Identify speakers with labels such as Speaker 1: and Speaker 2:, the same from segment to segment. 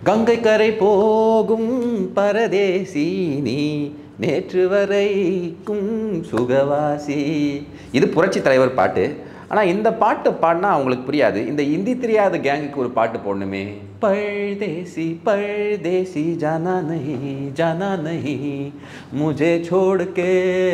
Speaker 1: கங்கை கரை போகும் பரதேசி நீ நேற்று வரைக்கும் சுகவாசி இது புரட்சி தலைவர் பாட்டு ஆனால் இந்த பாட்டு பாடினா அவங்களுக்கு புரியாது இந்த இந்தி தெரியாத கேங்குக்கு ஒரு பாட்டு போடணுமே பழ்தேசி பழ்தேசி ஜானா நஹி ஜானா நஹி முझे छोड़ के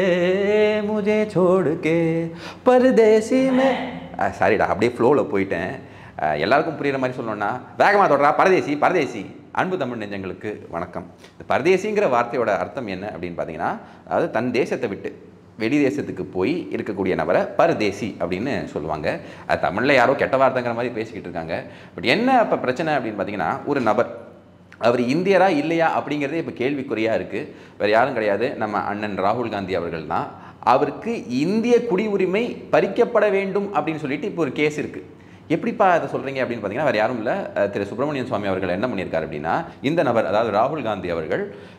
Speaker 1: मुझे छोड़ के परदेसी में சாரிடா அப்படியே ஃப்ளோவில் போயிட்டேன் அஹ், எல்லாருக்கும் புரியுற மாதிரி சொல்லணும்னா வேகமாக தொடரா பரதேசி பரதேசி அன்பு தமிழ் நெஞ்சங்களுக்கு வணக்கம் இந்த பரதேசிங்கிற வார்த்தையோட அர்த்தம் என்ன அப்படின்னு பார்த்தீங்கன்னா அதாவது தன் தேசத்தை விட்டு வெளி தேசத்துக்கு போய் இருக்கக்கூடிய நபரை பரதேசி அப்படின்னு சொல்லுவாங்க அது தமிழில் யாரோ கெட்ட வார்த்தைங்கிற மாதிரி பேசிக்கிட்டு இருக்காங்க பட் என்ன இப்போ பிரச்சனை அப்படின்னு பார்த்தீங்கன்னா ஒரு நபர் அவர் இந்தியரா இல்லையா அப்படிங்கிறதே இப்போ கேள்விக்குறியாக இருக்குது வேறு யாரும் கிடையாது நம்ம அண்ணன் ராகுல் காந்தி அவர்கள் தான் அவருக்கு இந்திய குடியுரிமை பறிக்கப்பட வேண்டும் அப்படின்னு சொல்லிட்டு இப்போ ஒரு கேஸ் இருக்குது எப்படிப்பா அதை சொல்கிறீங்க அப்படின்னு பார்த்தீங்கன்னா வேறு யாரும் இல்லை அஹ், திரு சுப்பிரமணியன் சுவாமி அவர்கள் என்ன பண்ணியிருக்காரு அப்படின்னா இந்த நபர் அதாவது ராகுல் காந்தி அவர்கள்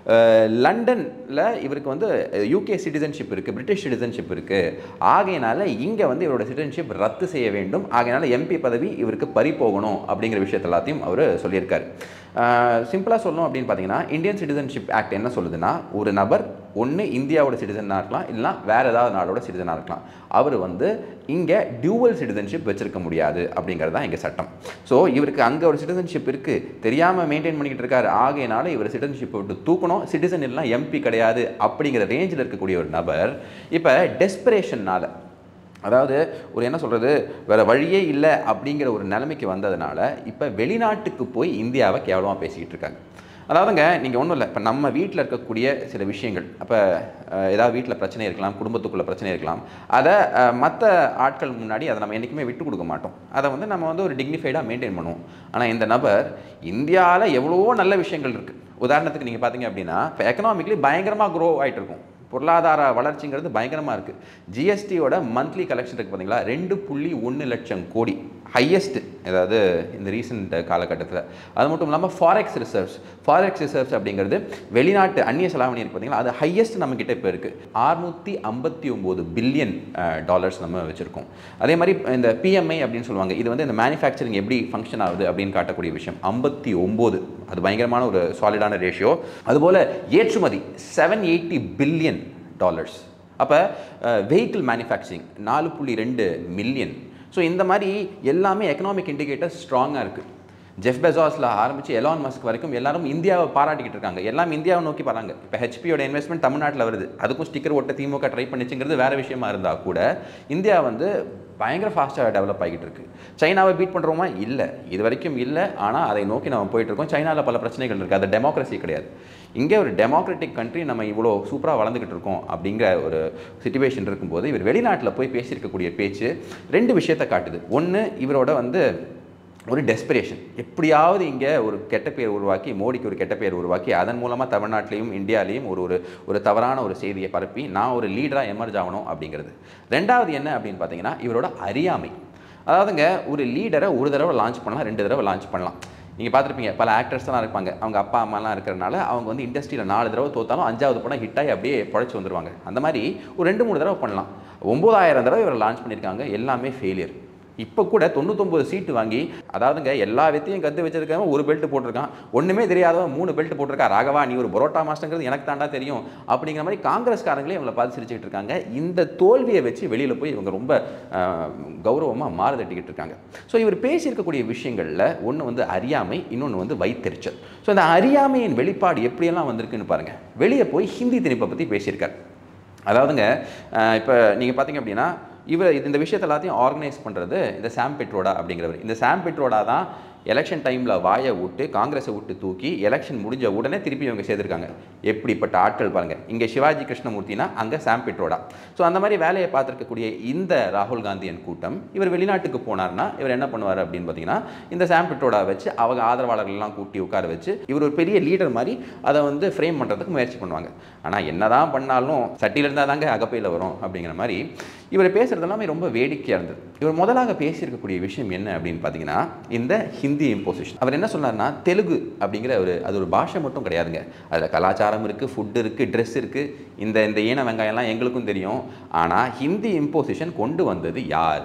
Speaker 1: லண்டனில் இவருக்கு வந்து யூகே சிட்டிசன்ஷிப் இருக்குது பிரிட்டிஷ் சிட்டிசன்ஷிப் இருக்குது ஆகையினால இங்கே வந்து இவரோட சிட்டிசன்ஷிப் ரத்து செய்ய வேண்டும் ஆகையினால எம்பி பதவி இவருக்கு பறி போகணும் அப்படிங்கிற விஷயத்த எல்லாத்தையும் அவர் சொல்லியிருக்காரு சிம்பிளாக சொல்லணும் அப்படின்னு பார்த்தீங்கன்னா இந்தியன் சிட்டிசன்ஷிப் ஆக்ட் என்ன சொல்லுதுன்னா ஒரு நபர் ஒன்று இந்தியாவோட சிட்டிசனாக இருக்கலாம் இல்லைனா வேறு ஏதாவது நாடோட சிட்டிசனாக இருக்கலாம் அவர் வந்து இங்கே டியூவல் சிட்டிசன்ஷிப் வச்சிருக்க முடியாது அப்படிங்கிறது தான் எங்கள் சட்டம் ஸோ இவருக்கு அங்கே ஒரு சிட்டிசன்ஷிப் இருக்குது தெரியாமல் மெயின்டைன் பண்ணிக்கிட்டு இருக்காரு ஆகையினால இவர் சிட்டிசன்ஷிப் விட்டு தூக்கணும் சிட்டிசன் இல்லைனா எம்பி கிடையாது அப்படிங்கிற ரேஞ்சில் இருக்கக்கூடிய ஒரு நபர் இப்போ டெஸ்பிரேஷனால் அதாவது ஒரு என்ன சொல்கிறது வேறு வழியே இல்லை அப்படிங்கிற ஒரு நிலைமைக்கு வந்ததுனால இப்போ வெளிநாட்டுக்கு போய் இந்தியாவை கேவலமாக பேசிக்கிட்டு இருக்காங்க அதாவதுங்க நீங்கள் ஒன்றும் இல்லை இப்போ நம்ம வீட்டில் இருக்கக்கூடிய சில விஷயங்கள் அப்போ ஏதாவது வீட்டில் பிரச்சனை இருக்கலாம் குடும்பத்துக்குள்ள பிரச்சனை இருக்கலாம் அதை மற்ற ஆட்கள் முன்னாடி அதை நம்ம என்றைக்குமே விட்டு கொடுக்க மாட்டோம் அதை வந்து நம்ம வந்து ஒரு டிக்னிஃபைடாக மெயின்டைன் பண்ணுவோம் ஆனால் இந்த நபர் இந்தியாவில் எவ்வளவோ நல்ல விஷயங்கள் இருக்குது உதாரணத்துக்கு நீங்கள் பார்த்தீங்க அப்படின்னா இப்போ எக்கனாமிக்லி பயங்கரமாக க்ரோ ஆகிட்டு இருக்கும் பொருளாதார வளர்ச்சிங்கிறது பயங்கரமாக இருக்குது ஜிஎஸ்டியோட மந்த்லி கலெக்ஷன் இருக்குது பார்த்தீங்களா ரெண்டு புள்ளி ஒன்று லட்சம் கோடி ஹையஸ்ட் அதாவது இந்த ரீசெண்ட் காலகட்டத்தில் அது மட்டும் இல்லாமல் ஃபாரெக்ஸ் ரிசர்வ்ஸ் ஃபாரெக்ஸ் ரிசர்வ்ஸ் அப்படிங்கிறது வெளிநாட்டு அந்நிய செலாவணி இருக்குது பார்த்தீங்களா அது ஹையஸ்ட் நம்மக்கிட்ட இப்போ இருக்குது அறுநூற்றி ஐம்பத்தி ஒம்பது பில்லியன் டாலர்ஸ் நம்ம வச்சுருக்கோம் அதே மாதிரி இந்த பிஎம்ஐ அப்படின்னு சொல்லுவாங்க இது வந்து இந்த மேனுஃபேக்சரிங் எப்படி ஃபங்க்ஷன் ஆகுது அப்படின்னு காட்டக்கூடிய விஷயம் ஐம்பத்தி ஒம்பது அது பயங்கரமான ஒரு சாலிடான ரேஷியோ அதுபோல் ஏற்றுமதி செவன் எயிட்டி பில்லியன் டாலர்ஸ் அப்போ வெஹிக்கிள் மேனுஃபேக்சரிங் நாலு புள்ளி ரெண்டு மில்லியன் ஸோ இந்த மாதிரி எல்லாமே எக்கனாமிக் இண்டிகேட்டர் ஸ்ட்ராங்காக இருக்குது ஜெஃப் பெசாஸில் ஆரம்பித்து எலான் மஸ்க் வரைக்கும் எல்லாரும் இந்தியாவை பாராட்டிக்கிட்டு இருக்காங்க எல்லாம் இந்தியாவை நோக்கி வராங்க இப்போ ஹெச்பியோட இன்வெஸ்ட்மெண்ட் தமிழ்நாட்டில் வருது அதுக்கும் ஸ்டிக்கர் ஒட்ட திமுக ட்ரை பண்ணிச்சுங்கிறது வேறு விஷயமா இருந்தால் கூட இந்தியா வந்து பயங்கர ஃபாஸ்ட்டாக டெவலப் ஆகிட்டு இருக்கு சைனாவை பீட் பண்ணுறோமா இல்லை இது வரைக்கும் இல்லை ஆனால் அதை நோக்கி நம்ம போயிட்டு இருக்கோம் சைனாவில் பல பிரச்சனைகள் இருக்குது அது டெமோக்ரஸி கிடையாது இங்கே ஒரு டெமோக்ராட்டிக் கண்ட்ரி நம்ம இவ்வளோ சூப்பராக வளர்ந்துக்கிட்டு இருக்கோம் அப்படிங்கிற ஒரு சுச்சுவேஷன் இருக்கும்போது இவர் வெளிநாட்டில் போய் பேசியிருக்கக்கூடிய பேச்சு ரெண்டு விஷயத்தை காட்டுது ஒன்று இவரோட வந்து ஒரு டெஸ்பிரேஷன் எப்படியாவது இங்கே ஒரு கெட்ட பேர் உருவாக்கி மோடிக்கு ஒரு கெட்ட பேர் உருவாக்கி அதன் மூலமாக தமிழ்நாட்டிலையும் இந்தியாலையும் ஒரு ஒரு ஒரு தவறான ஒரு செய்தியை பரப்பி நான் ஒரு லீடராக எமர்ஜ் ஆகணும் அப்படிங்கிறது ரெண்டாவது என்ன அப்படின்னு பார்த்தீங்கன்னா இவரோட அறியாமை அதாவதுங்க ஒரு லீடரை ஒரு தடவை லான்ச் பண்ணலாம் ரெண்டு தடவை லான்ச் பண்ணலாம் நீங்கள் பார்த்துருப்பீங்க பல ஆக்டர்ஸ்லாம் இருப்பாங்க அவங்க அப்பா அம்மாலாம் இருக்கிறனால அவங்க வந்து இண்டஸ்ட்ரியில் நாலு தடவை தோத்தாலும் அஞ்சாவது படம் ஹிட் ஆகி அப்படியே பழைச்சி வந்துருவாங்க அந்த மாதிரி ஒரு ரெண்டு மூணு தடவை பண்ணலாம் ஒம்பதாயிரம் தடவை இவர் லான்ச் பண்ணியிருக்காங்க எல்லாமே ஃபெயிலியர் இப்போ கூட தொண்ணூத்தொம்பது சீட்டு வாங்கி அதாவதுங்க எல்லா வித்தையும் கற்று வச்சிருக்கவன் ஒரு பெல்ட் போட்டிருக்கான் ஒன்றுமே தெரியாதவன் மூணு பெல்ட் போட்டிருக்கா ராகவா நீ ஒரு பரோட்டா மாஸ்டங்கிறது எனக்கு தாண்டா தெரியும் அப்படிங்கிற மாதிரி காங்கிரஸ்காரங்களே இவங்களை பார்த்து சிரிச்சுக்கிட்டு இருக்காங்க இந்த தோல்வியை வச்சு வெளியில் போய் இவங்க ரொம்ப கௌரவமாக மாறு தட்டிக்கிட்டு இருக்காங்க ஸோ இவர் பேசியிருக்கக்கூடிய விஷயங்களில் ஒன்று வந்து அறியாமை இன்னொன்று வந்து வைத்தெரிச்சல் ஸோ இந்த அறியாமையின் வெளிப்பாடு எப்படியெல்லாம் வந்திருக்குன்னு பாருங்கள் வெளியே போய் ஹிந்தி திணிப்பை பற்றி பேசியிருக்கார் அதாவதுங்க இப்போ நீங்கள் பார்த்தீங்க அப்படின்னா இவர் இது இந்த விஷயத்தை எல்லாத்தையும் ஆர்கனைஸ் பண்ணுறது இந்த சாம் பெட்ரோடா அப்படிங்கிறவர் இந்த சாம் பெட்ரோடா தான் எலெக்ஷன் டைமில் வாயை விட்டு காங்கிரஸை விட்டு தூக்கி எலெக்ஷன் முடிஞ்ச உடனே திருப்பி இவங்க சேர்த்துருக்காங்க எப்படிப்பட்ட ஆட்கள் பாருங்கள் இங்கே சிவாஜி கிருஷ்ணமூர்த்தினா அங்கே சாம் பெட்ரோடா ஸோ அந்த மாதிரி வேலையை பார்த்துருக்கக்கூடிய இந்த ராகுல் காந்தியன் கூட்டம் இவர் வெளிநாட்டுக்கு போனார்னா இவர் என்ன பண்ணுவார் அப்படின்னு பார்த்தீங்கன்னா இந்த சாம் பெட்ரோடா வச்சு அவங்க ஆதரவாளர்கள்லாம் கூட்டி உட்கார வச்சு இவர் ஒரு பெரிய லீடர் மாதிரி அதை வந்து ஃப்ரேம் பண்ணுறதுக்கு முயற்சி பண்ணுவாங்க ஆனால் என்னதான் பண்ணாலும் சட்டியில் இருந்தால் தாங்க அகப்பையில் வரும் அப்படிங்கிற மாதிரி இவர் பேசுகிறது எல்லாமே ரொம்ப வேடிக்கையாக இருந்தது இவர் முதலாக பேசியிருக்கக்கூடிய விஷயம் என்ன அப்படின்னு பார்த்தீங்கன்னா இந்த ஹிந்தி இம்போசிஷன் அவர் என்ன சொன்னார்னா தெலுங்கு அப்படிங்கிற ஒரு அது ஒரு பாஷை மட்டும் கிடையாதுங்க அதில் கலாச்சாரம் இருக்குது ஃபுட்டு இருக்குது ட்ரெஸ் இருக்குது இந்த இந்த ஈன வெங்காயம்லாம் எங்களுக்கும் தெரியும் ஆனால் ஹிந்தி இம்போசிஷன் கொண்டு வந்தது யார்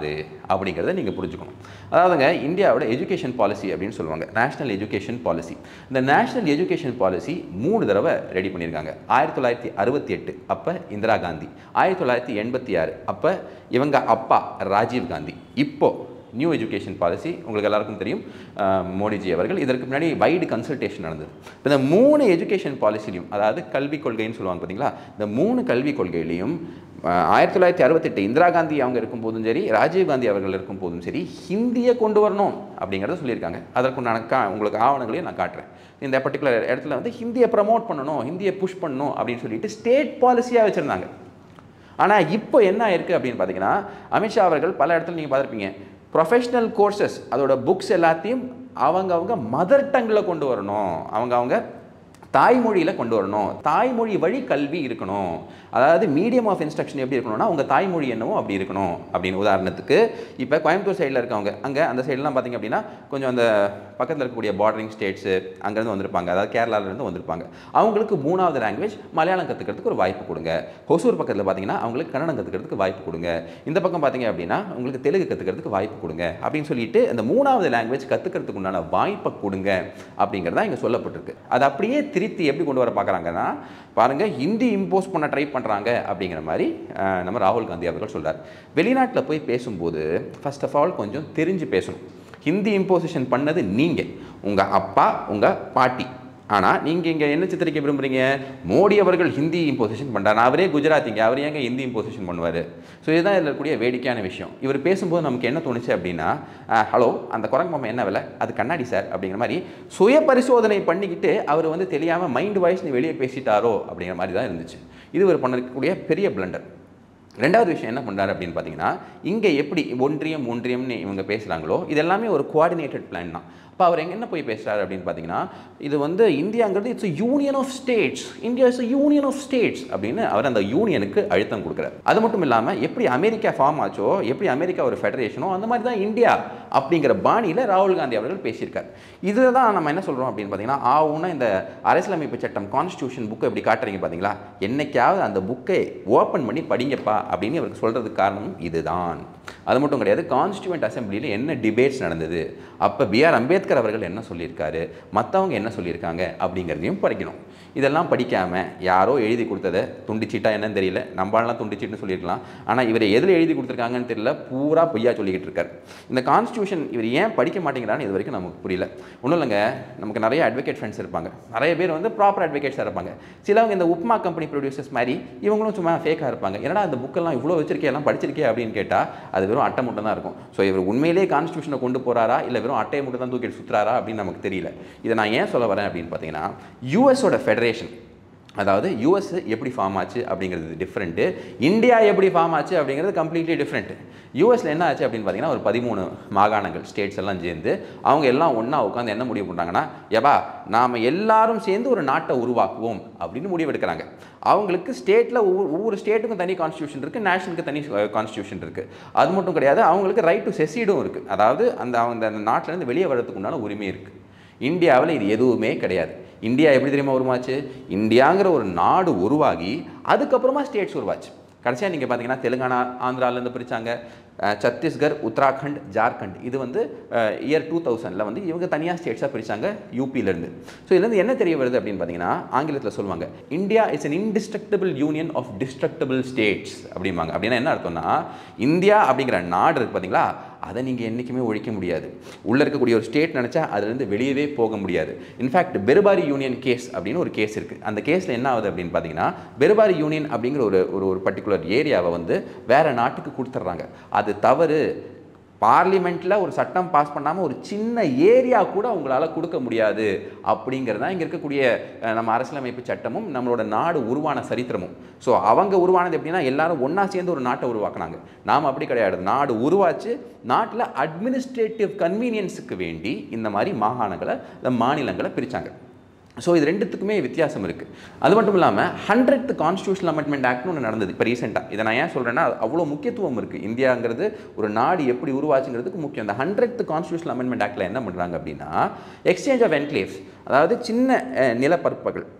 Speaker 1: அப்படிங்கிறத நீங்கள் புரிஞ்சுக்கணும் அதாவதுங்க இந்தியாவோட எஜுகேஷன் பாலிசி அப்படின்னு சொல்லுவாங்க நேஷனல் எஜுகேஷன் பாலிசி இந்த நேஷனல் எஜுகேஷன் பாலிசி மூணு தடவை ரெடி பண்ணியிருக்காங்க ஆயிரத்தி தொள்ளாயிரத்தி அறுபத்தி எட்டு அப்போ இந்திரா காந்தி ஆயிரத்தி தொள்ளாயிரத்தி எண்பத்தி ஆறு அப்போ இவங்க அப்பா ராஜீவ் காந்தி இப்போ நியூ எஜுகேஷன் பாலிசி உங்களுக்கு எல்லாருக்கும் தெரியும் அஹ், மோடிஜி அவர்கள் இதற்கு முன்னாடி வைடு கன்சல்டேஷன் நடந்தது இப்ப இந்த மூணு எஜுகேஷன் பாலிசிலையும் அதாவது கல்விக் கொள்கைன்னு சொல்லுவாங்க பார்த்தீங்களா இந்த மூணு கல்விக் கொள்கையிலையும் அஹ், ஆயிரத்தி தொள்ளாயிரத்தி அறுபத்தெட்டு இந்திரா காந்தி அவங்க இருக்கும் போதும் சரி ராஜீவ் காந்தி அவர்கள் இருக்கும் போதும் சரி ஹிந்தியை கொண்டு வரணும் அப்படிங்கிறத சொல்லியிருக்காங்க அதற்குண்டான கா உங்களுக்கு ஆவணங்களையும் நான் காட்டுறேன் இந்த பர்டிகுலர் இடத்துல வந்து ஹிந்தியை ப்ரமோட் பண்ணணும் ஹிந்தியை புஷ் பண்ணணும் அப்படின்னு சொல்லிட்டு ஸ்டேட் பாலிசியாக வச்சுருந்தாங்க ஆனால் இப்போ என்ன ஆயிருக்கு அப்படின்னு பார்த்தீங்கன்னா அமித்ஷா அவர்கள் பல இடத்துல நீங்கள் பார்த்துருப்பீங்க ப்ரொஃபஷனல் கோர்சஸ் அதோட புக்ஸ் எல்லாத்தையும் அவங்க அவங்க மதர் டங்கில் கொண்டு வரணும் அவங்க அவங்க தாய்மொழியில் கொண்டு வரணும் தாய்மொழி வழி கல்வி இருக்கணும் அதாவது மீடியம் ஆஃப் இன்ஸ்ட்ரக்ஷன் எப்படி இருக்கணும்னா உங்கள் தாய்மொழி என்னவோ அப்படி இருக்கணும் அப்படின்னு உதாரணத்துக்கு இப்போ கோயம்புத்தூர் சைடில் இருக்கவங்க அங்கே அந்த சைட்லாம் பார்த்தீங்க அப்படின்னா கொஞ்சம் அந்த பக்கத்தில் இருக்கக்கூடிய பார்டரிங் ஸ்டேட்ஸு அங்கேருந்து வந்திருப்பாங்க அதாவது கேரளாவிலேருந்து வந்திருப்பாங்க அவங்களுக்கு மூணாவது லாங்குவேஜ் மலையாளம் கற்றுக்கிறதுக்கு ஒரு வாய்ப்பு கொடுங்க ஹொசூர் பக்கத்தில் பார்த்தீங்கன்னா அவங்களுக்கு கன்னடம் கற்றுக்கிறதுக்கு வாய்ப்பு கொடுங்க இந்த பக்கம் பார்த்தீங்க அப்படின்னா உங்களுக்கு தெலுங்கு கற்றுக்கிறதுக்கு வாய்ப்பு கொடுங்க அப்படின்னு சொல்லிட்டு அந்த மூணாவது லாங்குவேஜ் கற்றுக்கிறதுக்கு உண்டான வாய்ப்பை கொடுங்க அப்படிங்கிறதா இங்கே சொல்லப்பட்டிருக்கு அது அப்படியே திருத்தி எப்படி கொண்டு வர பார்க்குறாங்கன்னா பாருங்கள் ஹிந்தி இம்போஸ் பண்ண ட்ரை பண்ணுறாங்க அப்படிங்கிற மாதிரி அஹ், நம்ம ராகுல் காந்தி அவர்கள் சொல்றார் வெளிநாட்டில் போய் பேசும்போது ஃபர்ஸ்ட் ஆஃப் ஆல் கொஞ்சம் தெரிஞ்சு பேசணும் ஹிந்தி இம்போசிஷன் பண்ணது நீங்கள் உங்கள் அப்பா உங்கள் பாட்டி ஆனால் நீங்கள் இங்கே என்ன சித்தரிக்க விரும்புறீங்க மோடி அவர்கள் ஹிந்தி இம்போசிஷன் பண்ணுறாரு அவரே குஜராத்திங்க அவர் ஏங்க ஹிந்தி இம்போசிஷன் பண்ணுவார் ஸோ இதுதான் இதில் இருக்கக்கூடிய வேடிக்கையான விஷயம் இவர் பேசும்போது நமக்கு என்ன தோணுச்சு அப்படின்னா ஹலோ அந்த குரங்கு மாமா என்ன விலை அது கண்ணாடி சார் அப்படிங்கிற மாதிரி சுய பரிசோதனை பண்ணிக்கிட்டு அவர் வந்து தெரியாமல் மைண்ட் வாய்ஸ் வெளியே பேசிட்டாரோ அப்படிங்கிற மாதிரி தான் இருந்துச்சு இது ஒரு பண்ணக்கூடிய பெரிய பிளண்டர் ரெண்டாவது விஷயம் என்ன பண்ணுறாரு அப்படின்னு பார்த்தீங்கன்னா இங்கே எப்படி ஒன்றியம் ஒன்றியம்னு இவங்க பேசுகிறாங்களோ இது எல்லாமே ஒரு கோஆர்டினேட்டட் பிளான் தான் அப்போ அவர் எங்க என்ன போய் பேசுகிறாரு அப்படின்னு பார்த்தீங்கன்னா இது வந்து இந்தியாங்கிறது it's union of states India is union of states அப்படின்னு அவர் அந்த யூனியனுக்கு அழுத்தம் கொடுக்குறாரு அது மட்டும் இல்லாமல் எப்படி அமெரிக்கா ஃபார்ம் ஆச்சோ எப்படி அமெரிக்கா ஒரு ஃபெடரேஷனோ அந்த மாதிரி தான் இந்தியா அப்படிங்கிற பாணியில் ராகுல் காந்தி அவர்கள் பேசியிருக்கார் இதில் தான் நம்ம என்ன சொல்கிறோம் அப்படின்னு பார்த்தீங்கன்னா ஆவுன்னா இந்த அரசியலமைப்பு சட்டம் கான்ஸ்டியூஷன் புக்கை எப்படி காட்டுறீங்க பார்த்தீங்களா என்னைக்காவது அந்த புக்கை ஓப்பன் பண்ணி படிங்கப்பா அப்படின்னு இவருக்கு சொல்கிறதுக்கு காரணம் இதுதான் அது மட்டும் கிடையாது கான்ஸ்டியூவன்ட் அசம்பிளியில் என்ன டிபேட்ஸ் நடந்தது அப்போ பிஆர் அம்பேத்கர் அவர்கள் என்ன சொல்லியிருக்காரு மற்றவங்க என்ன சொல்லியிருக்காங்க அப்படிங்கிறதையும் படிக்கணும் இதெல்லாம் படிக்காமல் யாரோ எழுதி கொடுத்ததை துண்டிச்சிட்டா என்னன்னு தெரியல நம்மளாம் துண்டிச்சிட்டுன்னு சொல்லியிருக்கலாம் ஆனால் இவர் எதில் எழுதி கொடுத்துருக்காங்கன்னு தெரியல பூரா பொய்யா சொல்லிக்கிட்டு இருக்காரு இந்த கான்ஸ்டியூஷன் இவர் ஏன் படிக்க மாட்டேங்கிறான்னு இது வரைக்கும் நமக்கு புரியல ஒன்றும் இல்லைங்க நமக்கு நிறைய அட்வொகேட் ஃப்ரெண்ட்ஸ் இருப்பாங்க நிறைய பேர் வந்து ப்ராப்பர் அட்வொகேட்ஸாக இருப்பாங்க சிலவங்க இந்த உப்மா கம்பெனி ப்ரொடியூசர்ஸ் மாதிரி இவங்களும் சும்மா ஃபேக்காக இருப்பாங்க என்னடா அந்த புக்கெல்லாம் இவ்வளோ வச்சிருக்கே எல்லாம் படிச்சிருக்கே அப்படின்னு கேட்டால் அது வெறும் அட்டை மட்டும் தான் இருக்கும் ஸோ இவர் உண்மையிலேயே கான்ஸ்டியூஷனை கொண்டு போகிறாரா இல்லை வெறும் அட்டையை மட்டும் தான் தூக்கிட்டு சுற்றுறாரா அப்படின்னு நமக்கு தெரியல இதை நான் ஏன் சொல்ல வரேன் அப்படின்னு பார்த்தீங்கன்னா யூஎஸோட ஃபெடரேஷன் அதாவது யூஎஸ் எப்படி ஃபார்ம் ஆச்சு அப்படிங்கிறது டிஃப்ரெண்ட்டு இந்தியா எப்படி ஃபார்ம் ஆச்சு அப்படிங்கிறது கம்ப்ளீட்லி டிஃப்ரெண்ட் யூஎஸில் என்ன ஆச்சு அப்படின்னு பார்த்தீங்கன்னா ஒரு பதிமூணு மாகாணங்கள் ஸ்டேட்ஸ் எல்லாம் சேர்ந்து அவங்க எல்லாம் ஒன்றா உட்காந்து என்ன முடிவு பண்ணுறாங்கன்னா எபா நாம் எல்லாரும் சேர்ந்து ஒரு நாட்டை உருவாக்குவோம் அப்படின்னு முடிவெடுக்கிறாங்க அவங்களுக்கு ஸ்டேட்டில் ஒவ்வொரு ஒவ்வொரு ஸ்டேட்டுக்கும் தனி கான்ஸ்டியூஷன் இருக்குது நேஷனுக்கு தனி கான்ஸ்டியூஷன் இருக்குது அது மட்டும் கிடையாது அவங்களுக்கு ரைட் டு செசீடும் இருக்குது அதாவது அந்த அவங்க அந்த நாட்டிலேருந்து வெளியே வர்றதுக்கு உண்டான உரிமை இருக்குது இந்தியாவில் இது எதுவுமே கிடையாது இந்தியா எப்படி தெரியுமா உருவாச்சு இந்தியாங்கிற ஒரு நாடு உருவாகி அதுக்கப்புறமா ஸ்டேட்ஸ் உருவாச்சு கடைசியாக நீங்கள் பார்த்தீங்கன்னா தெலுங்கானா ஆந்திராலேருந்து பிரித்தாங்க சத்தீஸ்கர் உத்தராகண்ட் ஜார்க்கண்ட் இது வந்து இயர் டூ தௌசண்டில் வந்து இவங்க தனியாக ஸ்டேட்ஸாக பிரித்தாங்க யூபியிலேருந்து ஸோ இதுலேருந்து என்ன தெரிய வருது அப்படின்னு பார்த்தீங்கன்னா ஆங்கிலத்தில் சொல்லுவாங்க India is an indestructible union of destructible states அப்படிம்பாங்க அப்படின்னா என்ன அர்த்தம்னா இந்தியா அப்படிங்கிற நாடு இருக்குது பார்த்தீங்களா அதை நீங்கள் என்றைக்குமே ஒழிக்க முடியாது உள்ளே இருக்கக்கூடிய ஒரு ஸ்டேட் நினச்சா அதுலேருந்து வெளியவே போக முடியாது இன்ஃபேக்ட் பெருபாரி யூனியன் கேஸ் அப்படின்னு ஒரு கேஸ் இருக்குது அந்த கேஸில் என்ன ஆகுது அப்படின்னு பார்த்தீங்கன்னா பெருபாரி யூனியன் அப்படிங்கிற ஒரு ஒரு ஒரு பர்டிகுலர் ஏரியாவை வந்து வேறு நாட்டுக்கு கொடுத்துட்றாங்க அது தவறு பார்லிமெண்ட்டில் ஒரு சட்டம் பாஸ் பண்ணாமல் ஒரு சின்ன ஏரியா கூட உங்களால் கொடுக்க முடியாது அப்படிங்கிறது தான் இங்கே இருக்கக்கூடிய அஹ், நம்ம அரசியலமைப்பு சட்டமும் நம்மளோட நாடு உருவான சரித்திரமும் ஸோ அவங்க உருவானது எப்படின்னா எல்லாரும் ஒன்றா சேர்ந்து ஒரு நாட்டை உருவாக்குனாங்க நாம் அப்படி கிடையாது நாடு உருவாச்சு நாட்டில் அட்மினிஸ்ட்ரேட்டிவ் கன்வீனியன்ஸுக்கு வேண்டி இந்த மாதிரி மாகாணங்களை இந்த மாநிலங்களை பிரித்தாங்க ஸோ இது ரெண்டுத்துக்குமே வித்தியாசம் இருக்குது அது மட்டும் இல்லாமல் ஹண்ட்ரட் கான்ஸ்டியூஷனல் அமெண்ட்மெண்ட் ஆக்ட்னு ஒன்று நடந்தது இப்போ ரீசெண்டாக இதை நான் ஏன் சொல்கிறேன்னா அவ்வளோ முக்கியத்துவம் இருக்குது இந்தியாங்கிறது ஒரு நாடு எப்படி உருவாச்சுங்கிறதுக்கு முக்கியம் இந்த ஹண்ட்ரட் கான்ஸ்டியூஷனல் அமெண்ட்மெண்ட் ஆக்டில் என்ன பண்ணுறாங்க அப்படின்னா எக்ஸ்சேஞ்ச் ஆஃப் என்க்ளேவ்ஸ் அதாவது சின்ன அஹ், நிலப்பரப்புகள்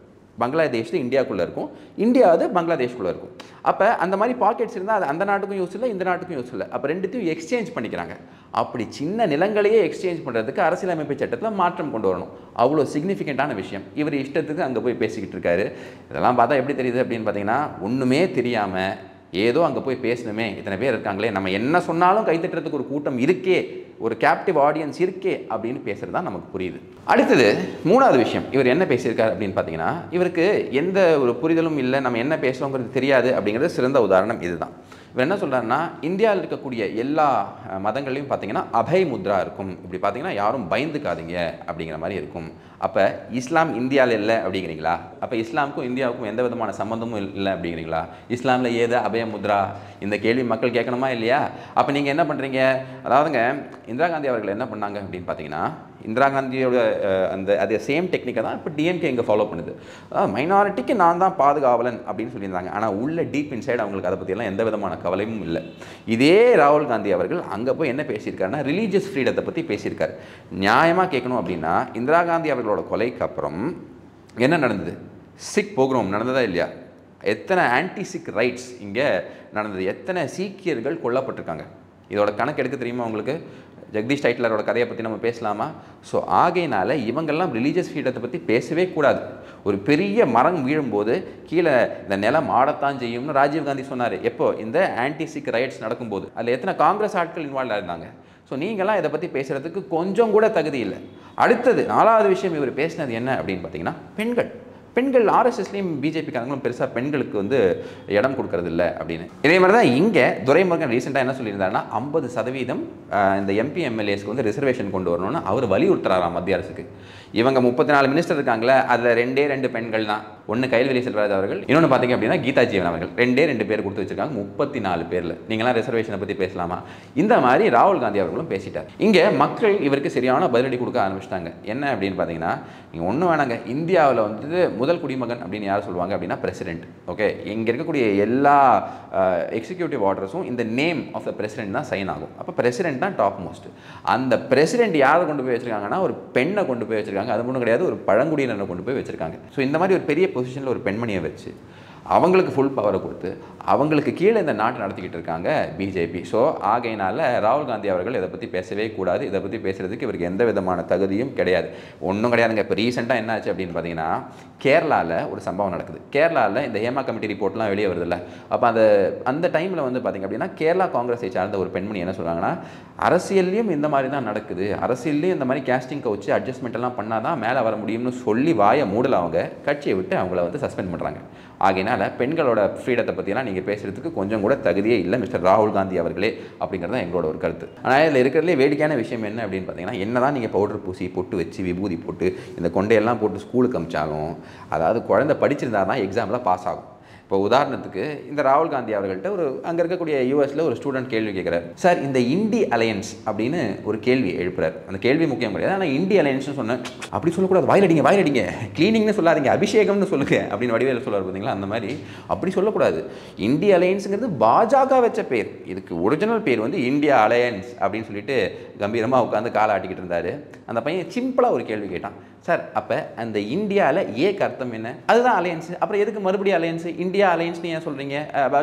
Speaker 1: பங்களாதேஷ் இந்தியாவுக்குள்ளே இருக்கும் இந்தியா அது பங்களாதேஷ்குள்ளே இருக்கும் அப்போ அந்த மாதிரி பாக்கெட்ஸ் இருந்தால் அது அந்த நாட்டுக்கும் யூஸ் இல்லை இந்த நாட்டுக்கும் யூஸ் இல்லை அப்போ ரெண்டுத்தையும் எக்ஸ்சேஞ்ச் பண்ணிக்கிறாங்க அப்படி சின்ன நிலங்களையே எக்ஸ்சேஞ்ச் பண்ணுறதுக்கு அரசியலமைப்பு சட்டத்தில் மாற்றம் கொண்டு வரணும் அவ்வளோ சிக்னிஃபிகண்ட்டான விஷயம் இவர் இஷ்டத்துக்கு அங்கே போய் பேசிக்கிட்டு இருக்காரு இதெல்லாம் பார்த்தா எப்படி தெரியுது அப்படின்னு பார்த்தீங்கன்னா ஒன்றுமே தெரியாமல் ஏதோ அங்கே போய் பேசணுமே இத்தனை பேர் இருக்காங்களே நம்ம என்ன சொன்னாலும் கைத்தட்டுறதுக்கு ஒரு கூட்டம் இருக்கே ஒரு கேப்டிவ் ஆடியன்ஸ் இருக்கே அப்படின்னு பேசுகிறது தான் நமக்கு புரியுது அடுத்தது மூணாவது விஷயம் இவர் என்ன பேசியிருக்காரு அப்படின்னு பார்த்தீங்கன்னா இவருக்கு எந்த ஒரு புரிதலும் இல்லை நம்ம என்ன பேசுகிறோங்கிறது தெரியாது அப்படிங்கிறது சிறந்த உதாரணம் இதுதான் இவர் என்ன சொல்கிறாருன்னா இந்தியாவில் இருக்கக்கூடிய எல்லா அஹ், மதங்கள்லையும் பார்த்தீங்கன்னா அபய் முத்ரா இருக்கும் இப்படி பார்த்தீங்கன்னா யாரும் பயந்துக்காதீங்க அப்படிங்கிற மாதிரி இருக்கும் அப்போ இஸ்லாம் இந்தியாவில் இல்லை அப்படிங்கிறீங்களா அப்போ இஸ்லாமுக்கும் இந்தியாவுக்கும் எந்த விதமான சம்மந்தமும் இல்லை அப்படிங்கிறீங்களா இஸ்லாமில் ஏது அபய முத்ரா இந்த கேள்வி மக்கள் கேட்கணுமா இல்லையா அப்போ நீங்கள் என்ன பண்ணுறீங்க அதாவதுங்க இந்திரா காந்தி அவர்கள் என்ன பண்ணாங்க அப்படின்னு பார்த்தீங்கன்னா இந்திரா காந்தியோட அஹ், அந்த அதே சேம் டெக்னிக்கை தான் இப்போ டிஎம்கே இங்கே ஃபாலோ பண்ணுது மைனாரிட்டிக்கு நான் தான் பாதுகாவலன் அப்படின்னு சொல்லியிருந்தாங்க ஆனால் உள்ள டீப் இன்சைடு அவங்களுக்கு அதை பற்றியெல்லாம் எந்த விதமான கவலையும் இல்லை இதே ராகுல் காந்தி அவர்கள் அங்கே போய் என்ன பேசியிருக்காருன்னா ரிலீஜியஸ் ஃப்ரீடத்தை பற்றி பேசியிருக்காரு நியாயமாக கேட்கணும் அப்படின்னா இந்திரா காந்தி அவர்களோட கொலைக்கு அப்புறம் என்ன நடந்தது சிக் போக்ரோம் நடந்ததா இல்லையா எத்தனை ஆன்டி சிக் ரைட்ஸ் இங்கே நடந்தது எத்தனை சீக்கியர்கள் கொல்லப்பட்டிருக்காங்க இதோட கணக்கு எடுக்க தெரியுமா உங்களுக்கு ஜெகதீஷ் டைட்லரோட கதையை பற்றி நம்ம பேசலாமா ஸோ ஆகையினால இவங்கெல்லாம் ரிலீஜியஸ் ஃப்ரீடத்தை பற்றி பேசவே கூடாது ஒரு பெரிய மரம் வீழும்போது கீழே இந்த நிலம் ஆடத்தான் செய்யும்னு ராஜீவ் காந்தி சொன்னார் எப்போ இந்த ஆன்டி சிக் ரைட்ஸ் நடக்கும்போது அதில் எத்தனை காங்கிரஸ் ஆட்கள் இன்வால்வ் இருந்தாங்க ஸோ நீங்களாம் இதை பற்றி பேசுகிறதுக்கு கொஞ்சம் கூட தகுதி இல்லை அடுத்தது நாலாவது விஷயம் இவர் பேசினது என்ன அப்படின்னு பார்த்தீங்கன்னா பெண்கள் பெண்கள் ஆர்எஸ்எஸ்லேயும் பிஜேபிக்காரங்களும் பெருசாக பெண்களுக்கு வந்து இடம் கொடுக்கறது இல்லை அப்படின்னு இதே மாதிரி தான் இங்கே துரைமுருகன் ரீசெண்டாக என்ன சொல்லியிருந்தாருன்னா ஐம்பது சதவீதம் ஆஹ், இந்த எம்பி எம்எல்ஏஸ்க்கு வந்து ரிசர்வேஷன் கொண்டு வரணும்னு அவர் வலியுறுத்துறாராம் மத்திய அரசுக்கு இவங்க முப்பத்தி நாலு மினிஸ்டர் இருக்காங்களே அதில் ரெண்டே ரெண்டு பெண்கள் தான் ஒன்று கைல்வெளி செல்வராஜ் அவர்கள் இன்னொன்று பார்த்தீங்க அப்படின்னா கீதா ஜீவன் அவர்கள் ரெண்டே ரெண்டு பேர் கொடுத்து வச்சிருக்காங்க முப்பத்தி நாலு பேரில் நீங்களாம் ரிசர்வேஷனை பற்றி பேசலாமா இந்த மாதிரி ராகுல் காந்தி அவர்களும் பேசிட்டார் இங்கே மக்கள் இவருக்கு சரியான பதிலடி கொடுக்க ஆரம்பிச்சிட்டாங்க என்ன அப்படின்னு பார்த்தீங்கன்னா நீங்கள் ஒன்றும் வேணாங்க இந்தியாவில் வந்து முதல் குடிமகன் அப்படின்னு யார் சொல்லுவாங்க அப்படின்னா பிரசிடென்ட் ஓகே இங்கே இருக்கக்கூடிய எல்லா எக்ஸிக்யூட்டிவ் ஆர்டர்ஸும் இந்த நேம் ஆஃப் த பிரசிடென்ட் தான் சைன் ஆகும் அப்போ பிரசிடென்ட் தான் டாப் மோஸ்ட் அந்த பிரசிடென்ட் யாரை கொண்டு போய் வச்சிருக்காங்கன்னா ஒரு பெண்ணை கொண்டு போய் வச்சிருக்காங்க அது மட்டும் கிடையாது ஒரு பழங்குடியினரை கொண்டு போய் வச்சிருக்காங்க ஸோ இந்த மாதிரி ஒரு பெரிய பொசிஷனில் ஒரு பெண்மணியை வச்சு அவங்களுக்கு ஃபுல் பவரை கொடுத்து அவங்களுக்கு கீழே இந்த நாட்டை நடத்திக்கிட்டு இருக்காங்க பிஜேபி ஸோ ஆகையினால ராகுல் காந்தி அவர்கள் இதை பற்றி பேசவே கூடாது இதை பற்றி பேசுறதுக்கு இவருக்கு எந்த விதமான தகுதியும் கிடையாது ஒன்றும் கிடையாதுங்க இப்போ ரீசெண்டாக என்ன ஆச்சு அப்படின்னு பார்த்தீங்கன்னா கேரளாவில் ஒரு சம்பவம் நடக்குது கேரளாவில் இந்த ஹேமா கமிட்டி ரிப்போர்ட்லாம் வெளியே வருதுல்ல அப்போ அந்த அந்த டைமில் வந்து பார்த்திங்க அப்படின்னா கேரளா காங்கிரஸை சார்ந்த ஒரு பெண்மணி என்ன சொல்கிறாங்கன்னா அரசியல்லையும் இந்த மாதிரி தான் நடக்குது அரசியல்லையும் இந்த மாதிரி கேஸ்டிங் வச்சு அட்ஜஸ்ட்மெண்ட் எல்லாம் பண்ணால் தான் மேலே வர முடியும்னு சொல்லி வாயை மூடல அவங்க கட்சியை விட்டு அவங்கள வந்து சஸ்பெண்ட் பண்ணுறாங்க ஆகையினால பெண்களோட ஃப்ரீடத்தை பற்றிலாம் நீங்கள் பேசுகிறதுக்கு கொஞ்சம் கூட தகுதியே இல்லை மிஸ்டர் ராகுல் காந்தி அவர்களே அப்படிங்கிறது தான் எங்களோட ஒரு கருத்து ஆனால் இதில் இருக்கிறதுலே வேடிக்கையான விஷயம் என்ன அப்படின்னு பார்த்தீங்கன்னா என்ன தான் நீங்கள் பவுடர் பூசி பொட்டு வச்சு விபூதி போட்டு இந்த கொண்டையெல்லாம் போட்டு ஸ்கூலுக்கு அமிச்சாலும் அதாவது குழந்தை படிச்சிருந்தா தான் எக்ஸாமில் பாஸ் ஆகும் இப்போ உதாரணத்துக்கு இந்த ராகுல் காந்தி அவர்கள்ட்ட ஒரு அங்கே இருக்கக்கூடிய யூஎஸில் ஒரு ஸ்டூடெண்ட் கேள்வி கேட்குறாரு சார் இந்த இண்டி அலையன்ஸ் அப்படின்னு ஒரு கேள்வி எழுப்புறாரு அந்த கேள்வி முக்கியம் கிடையாது ஆனால் இண்டி அலையன்ஸ்னு சொன்னேன் அப்படி சொல்லக்கூடாது வாயிலடிங்க வாயிலடிங்க க்ளீனிங்னு சொல்லாதீங்க அபிஷேகம்னு சொல்லுங்க அப்படின்னு வடிவேல சொல்லுவார் பார்த்தீங்களா அந்த மாதிரி அப்படி சொல்லக்கூடாது இந்திய அலையன்ஸுங்கிறது பாஜக வச்ச பேர் இதுக்கு ஒரிஜினல் பேர் வந்து இந்தியா அலையன்ஸ் அப்படின்னு சொல்லிட்டு கம்பீரமாக உட்காந்து காலை ஆட்டிக்கிட்டு இருந்தார் அந்த பையன் சிம்பிளாக ஒரு கேள்வி கேட்டான் சார் அப்போ அந்த இந்தியாவில் ஏக்கு அர்த்தம் என்ன அதுதான் அலையன்ஸ் அப்புறம் எதுக்கு மறுபடியும் அலையன்ஸ் இந்தியா அலையன்ஸ்னு ஏன் சொல்கிறீங்க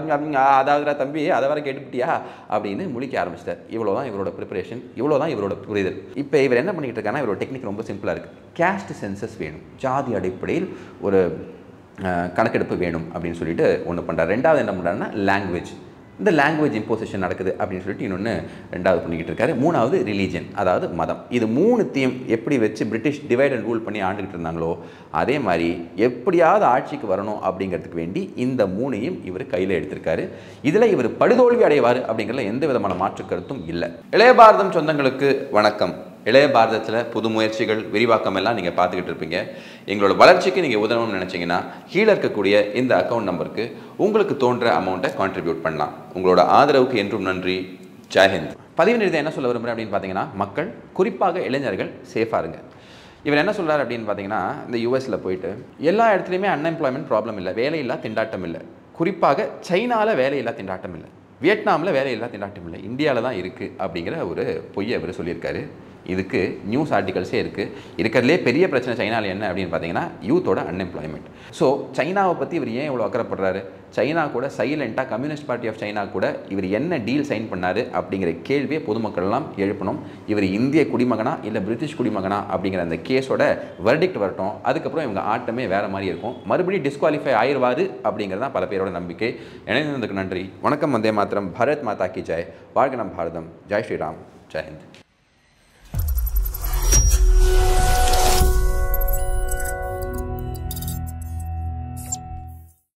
Speaker 1: அதாவது தம்பி அதை வர கேட்டுப்பிட்டியா அப்படின்னு முழிக்க ஆரம்பிச்சிட்டார் இவ்வளோ தான் இவரோட ப்ரிப்பரேஷன் இவ்வளோ தான் இவரோட புரிதல் இப்போ இவர் என்ன பண்ணிக்கிட்டு இருக்காருன்னா இவரோட டெக்னிக் ரொம்ப சிம்பிளாக இருக்குது கேஸ்ட் சென்சஸ் வேணும் ஜாதி அடிப்படையில் ஒரு அஹ், கணக்கெடுப்பு வேணும் அப்படின்னு சொல்லிட்டு ஒன்று பண்ணுறாரு ரெண்டாவது என்ன பண்ணுறாருன்னா லாங்குவேஜ் இந்த லாங்குவேஜ் இம்போசிஷன் நடக்குது அப்படின்னு சொல்லிட்டு இன்னொன்று ரெண்டாவது பண்ணிக்கிட்டு இருக்காரு மூணாவது ரிலீஜன் அதாவது மதம் இது மூணுத்தையும் எப்படி வச்சு பிரிட்டிஷ் டிவைட் அண்ட் ரூல் பண்ணி ஆண்டுகிட்டு இருந்தாங்களோ அதே மாதிரி எப்படியாவது ஆட்சிக்கு வரணும் அப்படிங்கிறதுக்கு வேண்டி இந்த மூணையும் இவர் கையில் எடுத்திருக்காரு இதில் இவர் படுதோல்வி அடைவார் அப்படிங்கிறதுல எந்த விதமான மாற்று கருத்தும் இல்லை இளைய பாரதம் சொந்தங்களுக்கு வணக்கம் இளைய பாரதத்தில் புது முயற்சிகள் விரிவாக்கம் எல்லாம் நீங்கள் பார்த்துக்கிட்டு இருப்பீங்க எங்களோட வளர்ச்சிக்கு நீங்கள் உதவணும்னு நினச்சிங்கன்னா கீழே இருக்கக்கூடிய இந்த அக்கௌண்ட் நம்பருக்கு உங்களுக்கு தோன்ற அமௌண்ட்டை கான்ட்ரிபியூட் பண்ணலாம் உங்களோட ஆதரவுக்கு என்றும் நன்றி ஜெயஹிந்த் பதிவு நிறுத்தம் என்ன சொல்ல விரும்புகிறேன் அப்படின்னு பார்த்தீங்கன்னா மக்கள் குறிப்பாக இளைஞர்கள் சேஃபாக இருங்க இவர் என்ன சொல்றாரு அப்படின்னு பார்த்தீங்கன்னா இந்த யூஎஸில் போயிட்டு எல்லா இடத்துலையுமே அன்எம்ப்ளாய்மெண்ட் ப்ராப்ளம் இல்லை வேலையில்லா திண்டாட்டம் இல்லை குறிப்பாக சைனாவில் வேலையில்லா திண்டாட்டம் இல்லை வியட்நாமில் வேலையில்லா திண்டாட்டம் இல்லை இந்தியாவில் தான் இருக்குது அப்படிங்கிற ஒரு பொய்யை அவர் சொல்லியிருக்காரு இதுக்கு நியூஸ் ஆர்டிகல்ஸே இருக்குது இருக்கிறதுலே பெரிய பிரச்சனை சைனாவில் என்ன அப்படின்னு பார்த்தீங்கன்னா யூத்தோட அன்எம்ப்ளாய்மெண்ட் ஸோ சைனாவை பற்றி இவர் ஏன் இவ்வளோ அக்கறைப்படுறாரு சைனா கூட சைலண்ட்டாக கம்யூனிஸ்ட் பார்ட்டி ஆஃப் சைனா கூட இவர் என்ன டீல் சைன் பண்ணாரு அப்படிங்கிற கேள்வியை பொதுமக்கள்லாம் எழுப்பணும் இவர் இந்திய குடிமகனா இல்லை பிரிட்டிஷ் குடிமகனா அப்படிங்கிற அந்த கேஸோட வெர்டிக்ட் வரட்டும் அதுக்கப்புறம் இவங்க ஆட்டமே வேறு மாதிரி இருக்கும் மறுபடியும் டிஸ்குவாலிஃபை ஆயிடுவாரு அப்படிங்கிறது தான் பல பேரோட நம்பிக்கை இணைந்ததுக்கு நன்றி வணக்கம் வந்தே மாத்திரம் பாரத் மாதா கி ஜெய் வாழ்க நம் பாரதம் ஜெய் ஸ்ரீராம் ஜெய் ஹிந்த்